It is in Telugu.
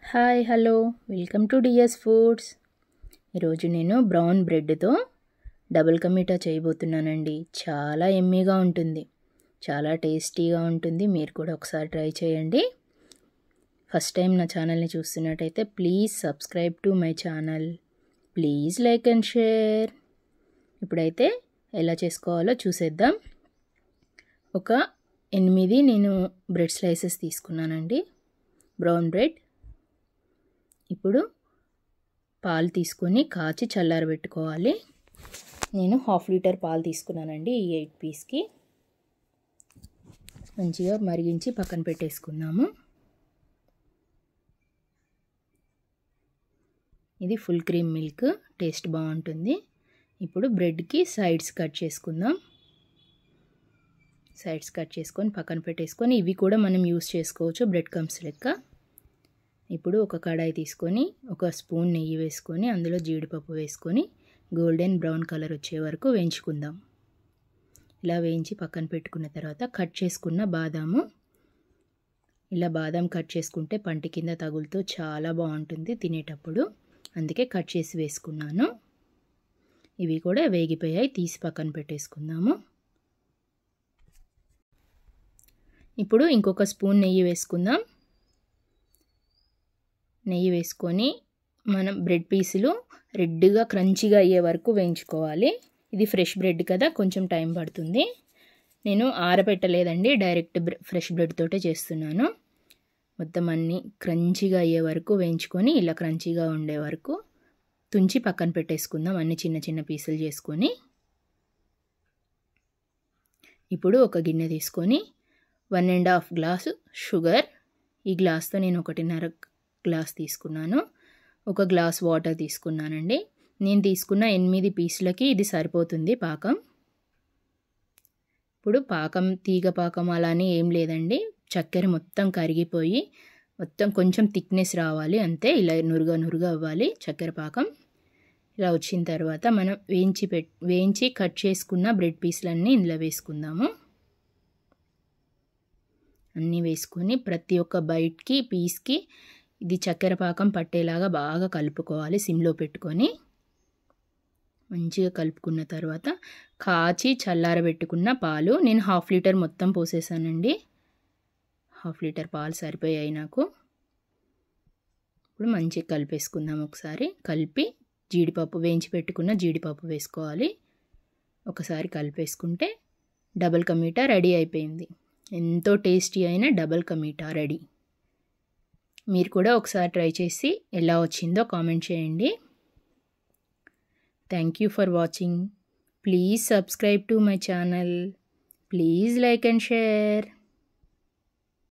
hi hello welcome to DS foods ఈరోజు నేను బ్రౌన్ బ్రెడ్తో డబుల్ కమీటా చేయబోతున్నానండి చాలా ఎమ్మీగా ఉంటుంది చాలా టేస్టీగా ఉంటుంది మీరు కూడా ఒకసారి ట్రై చేయండి ఫస్ట్ టైం నా ఛానల్ని చూస్తున్నట్టయితే please subscribe to my channel please like and share ఇప్పుడైతే ఎలా చేసుకోవాలో చూసేద్దాం ఒక ఎనిమిది నేను బ్రెడ్ స్లైసెస్ తీసుకున్నానండి బ్రౌన్ బ్రెడ్ ఇప్పుడు పాలు తీసుకొని కాచి చల్లారబెట్టుకోవాలి నేను హాఫ్ లీటర్ పాలు తీసుకున్నానండి ఈ ఎయిట్ పీస్కి మంచిగా మరిగించి పక్కన పెట్టేసుకుందాము ఇది ఫుల్ క్రీమ్ మిల్క్ టేస్ట్ బాగుంటుంది ఇప్పుడు బ్రెడ్కి సైడ్స్ కట్ చేసుకుందాం సైడ్స్ కట్ చేసుకొని పక్కన పెట్టేసుకొని ఇవి కూడా మనం యూస్ చేసుకోవచ్చు బ్రెడ్ కమ్స్ లెక్క ఇప్పుడు ఒక కడాయి తీసుకొని ఒక స్పూన్ నెయ్యి వేసుకొని అందులో జీడిపప్పు వేసుకొని గోల్డెన్ బ్రౌన్ కలర్ వచ్చే వరకు వేయించుకుందాం ఇలా వేయించి పక్కన పెట్టుకున్న తర్వాత కట్ చేసుకున్న బాదాము ఇలా బాదం కట్ చేసుకుంటే పంటి కింద తగులుతూ చాలా బాగుంటుంది తినేటప్పుడు అందుకే కట్ చేసి వేసుకున్నాను ఇవి కూడా వేగిపోయాయి తీసి పక్కన పెట్టేసుకుందాము ఇప్పుడు ఇంకొక స్పూన్ నెయ్యి వేసుకుందాం నెయ్యి వేసుకొని మనం బ్రెడ్ పీసులు రెడ్గా క్రంచీగా అయ్యే వరకు వేయించుకోవాలి ఇది ఫ్రెష్ బ్రెడ్ కదా కొంచెం టైం పడుతుంది నేను ఆరబెట్టలేదండి డైరెక్ట్ ఫ్రెష్ బ్రెడ్ తోటే చేస్తున్నాను మొత్తం అన్నీ క్రంచీగా అయ్యే వరకు వేయించుకొని ఇలా క్రంచీగా ఉండే వరకు తుంచి పక్కన పెట్టేసుకుందాం అన్ని చిన్న చిన్న పీసులు చేసుకొని ఇప్పుడు ఒక గిన్నె తీసుకొని one and half glass sugar ఈ గ్లాస్తో నేను ఒకటిన్నర గ్లాస్ తీసుకున్నాను ఒక గ్లాస్ వాటర్ తీసుకున్నానండి నేను తీసుకున్న ఎనిమిది పీసులకి ఇది సరిపోతుంది పాకం ఇప్పుడు పాకం తీగ పాకం అలానే ఏం లేదండి చక్కెర మొత్తం కరిగిపోయి మొత్తం కొంచెం థిక్నెస్ రావాలి అంతే ఇలా నురుగా నురుగా అవ్వాలి చక్కెర పాకం ఇలా వచ్చిన తర్వాత మనం వేయించి పెట్ వేయించి కట్ చేసుకున్న బ్రెడ్ పీసులన్నీ ఇందులో వేసుకుందాము అన్నీ వేసుకొని ప్రతి ఒక్క బైట్కి పీస్కి ఇది చక్కెర పాకం పట్టేలాగా బాగా కలుపుకోవాలి సిమ్లో పెట్టుకొని మంచిగా కలుపుకున్న తర్వాత కాచి చల్లారబెట్టుకున్న పాలు నేను హాఫ్ లీటర్ మొత్తం పోసేసానండి హాఫ్ లీటర్ పాలు సరిపోయాయి నాకు ఇప్పుడు మంచిగా కలిపేసుకుందాం ఒకసారి కలిపి జీడిపప్పు వేయించి పెట్టుకున్న జీడిపప్పు వేసుకోవాలి ఒకసారి కలిపేసుకుంటే డబల్ కమీటా రెడీ అయిపోయింది ఎంతో టేస్టీ అయిన డబల్ కమీటా రెడీ మీరు కూడా ఒకసారి ట్రై చేసి ఎలా వచ్చిందో కామెంట్ చేయండి thank you for watching please subscribe to my channel please like and share